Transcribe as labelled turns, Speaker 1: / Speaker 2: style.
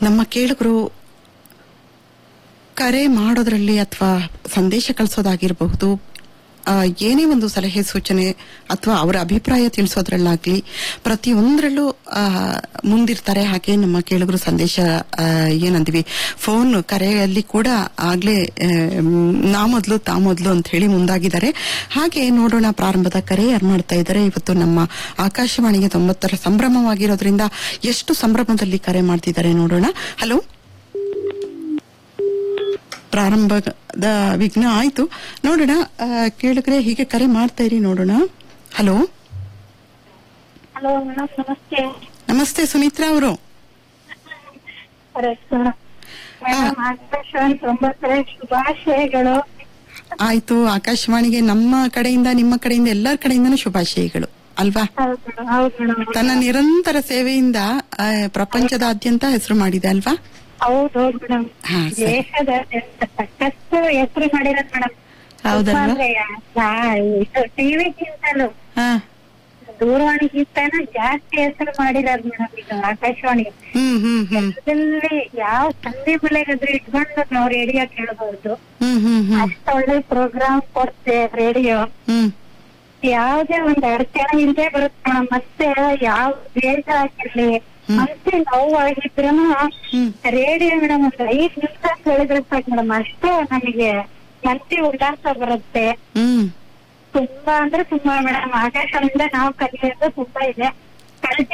Speaker 1: ನಮ್ಮ ಕೇಳುಗರು ಕರೆ ಮಾಡೋದ್ರಲ್ಲಿ ಅಥವಾ ಸಂದೇಶ ಕಳಿಸೋದಾಗಿರಬಹುದು ಆ, ಏನೇ ಒಂದು ಸಲಹೆ ಸೂಚನೆ ಅಥವಾ ಅವರ ಅಭಿಪ್ರಾಯ ತಿಳಿಸೋದ್ರಲ್ಲಾಗ್ಲಿ ಪ್ರತಿಯೊಂದರಲ್ಲೂ ಆ, ಮುಂದಿರ್ತಾರೆ ಹಾಗೆ ನಮ್ಮ ಕೇಳುಗರು ಸಂದೇಶ ಆ, ಏನಂದಿವಿ ಫೋನ್ ಕರೆಯಲ್ಲಿ ಕೂಡ ಆಗ್ಲೇ ಆ, ಮ್, ನಾ ಮೊದ್ಲು ತಾ ಮೊದ್ಲು ಅಂತ ಹೇಳಿ ಮುಂದಾಗಿದ್ದಾರೆ ಹಾಗೆ ನೋಡೋಣ ಪ್ರಾರಂಭದ ಕರೆ ಯಾರು ಮಾಡ್ತಾ ಇದ್ದಾರೆ ಇವತ್ತು ನಮ್ಮ ಆಕಾಶವಾಣಿಗೆ ತೊಂಬತ್ತರ ಸಂಭ್ರಮವಾಗಿರೋದ್ರಿಂದ ಎಷ್ಟು ಸಂಭ್ರಮದಲ್ಲಿ ಕರೆ ಮಾಡ್ತಿದ್ದಾರೆ ನೋಡೋಣ ಹಲೋ ಪ್ರಾರಂಭದ ವಿಘ್ನ ಆಯ್ತು ನೋಡೋಣ ಆ, ಕೇಳಿದ್ರೆ ಹೀಗೆ ಕರೆ ಮಾಡ್ತಾ ಇರಿ ನೋಡೋಣ ಹಲೋ
Speaker 2: ಹಲೋ ಮೇಡಮ್ ನಮಸ್ತೆ
Speaker 1: ನಮಸ್ತೆ ಸುಮಿತ್ರಾ ಅವರು
Speaker 2: ಮೇಡಮ್ ಆಕಾಶವಾಣಿ ತೊಂಬತ್ತರ ಶುಭಾಶಯಗಳು
Speaker 1: ಆಯ್ತು ಆಕಾಶವಾಣಿಗೆ ನಮ್ಮ ಕಡೆಯಿಂದ ನಿಮ್ಮ ಕಡೆಯಿಂದ ಎಲ್ಲರ ಕಡೆಯಿಂದನೂ ಶುಭಾಶಯಗಳು ಅಲ್ವಾ
Speaker 2: ಹೌದು ಮೇಡಮ್ ಹೌದು ಮೇಡಮ್
Speaker 1: ತನ್ನ ನಿರಂತರ ಸೇವೆಯಿಂದ ಆ, ಪ್ರಪಂಚದಾದ್ಯಂತ ಹೆಸರು ಮಾಡಿದೆ ಅಲ್ವಾ
Speaker 2: ಹೌದು ಹೌದು ಮೇಡಮ್
Speaker 1: ಹಾ, ಸರಿ.
Speaker 2: ದೇಶದ ಸಾಕಷ್ಟು ಹೆಸರು ಮಾಡಿರೋದು ಮೇಡಮ್
Speaker 1: ಹೌದಲ್ವಾ
Speaker 2: ಟಿವಿಗಿಂತಲೂ
Speaker 1: ಹಾ
Speaker 2: ದೂರವಾಣಿಗಿಂತನೂ ಜಾಸ್ತಿ ಹೆಸರು ಮಾಡಿರೋದು ಮೇಡಮ್ ಈಗ ಆಕಾಶವಾಣಿ
Speaker 1: ಹ್ಮ್ ಹ್ಮ್ ಹ್ಮ್
Speaker 2: ಇಲ್ಲಿ ಯಾವ ಸಂಧಿ ಬೆಳೆಗಾದ್ರೂ ಇಟ್ಕೊಂಡು ನಾವು ರೇಡಿಯೋ ಕೇಳಬಹುದು
Speaker 1: ಹ್ಮ್ ಹ್ಮ್ ಹ್ಮ್
Speaker 2: ಅಷ್ಟೊಳ್ಳೆ ಪ್ರೋಗ್ರಾಮ್ ಕೊಡ್ತೆ ರೇಡಿಯೋ
Speaker 1: ಹ್ಮ್
Speaker 2: ಯಾವ್ದೇ ಒಂದ್ ಅಡಚಣೆ ಇಲ್ಲದೆ ಬರುತ್ತೆ ಮೇಡಮ್ ಮತ್ತೆ ಯಾವ ಬೇಗ ಆಗಿರ್ಲಿ ಮತ್ತೆ ನೋವಾಗಿದ್ರು
Speaker 1: ಹ್ಮ್
Speaker 2: ರೇಡಿಯೋ ಮೇಡಮ್ ಒಂದ್ ಐದ್ ನಿಮಿಷ ಕೇಳಿದ್ರೆ ಸಾಕು ಮೇಡಮ್ ಅಷ್ಟೇ ನಮಗೆ ಮನಸ್ಸಿ ಉಲ್ಲಾಸ ಬರುತ್ತೆ
Speaker 1: ಹ್ಮ್
Speaker 2: ತುಂಬಾ ಅಂದ್ರೆ ತುಂಬಾ ಮೇಡಮ್ ಆಕಾಶದಿಂದ ನಾವು ಕಲಿಯೋದು ತುಂಬಾ ಇದೆ ಕಲಿತ